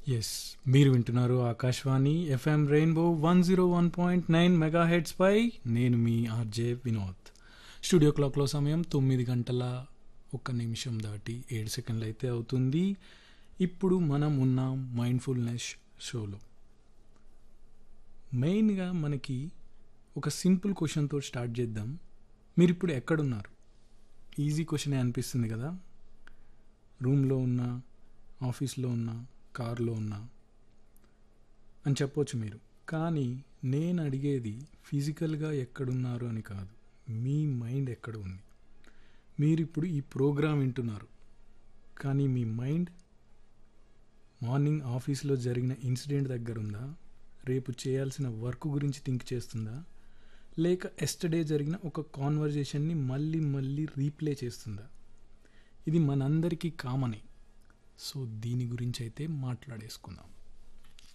yes మీరు వింటున్నారు Akashvani FM rainbow one zero one point nine mega heads పై నేను మీ ఆర్జే వినోద్ స్టూడియో క్లాక్లో సమయం తొమ్మిది గంటల ఒక్క నిమిషం దాటి ఏడు సెకండ్లు అయితే అవుతుంది ఇప్పుడు మనం ఉన్నాం మైండ్ఫుల్నెస్ షోలో మెయిన్గా మనకి ఒక సింపుల్ క్వశ్చన్తో స్టార్ట్ చేద్దాం మీరు ఇప్పుడు ఎక్కడున్నారు ఈజీ క్వశ్చనే అనిపిస్తుంది కదా రూమ్లో ఉన్నా ఆఫీస్లో ఉన్నా కార్లో ఉన్నా అని చెప్పొచ్చు మీరు కానీ నేను అడిగేది ఫిజికల్గా ఎక్కడున్నారు అని కాదు మీ మైండ్ ఎక్కడ ఉంది మీరు ఇప్పుడు ఈ ప్రోగ్రాం వింటున్నారు కానీ మీ మైండ్ మార్నింగ్ ఆఫీస్లో జరిగిన ఇన్సిడెంట్ దగ్గర ఉందా రేపు చేయాల్సిన వర్క్ గురించి థింక్ చేస్తుందా లేక ఎస్టర్డే జరిగిన ఒక కాన్వర్జేషన్ని మళ్ళీ మళ్ళీ రీప్లే చేస్తుందా ఇది మనందరికీ కామనే సో దీని గురించి అయితే మాట్లాడేసుకుందాం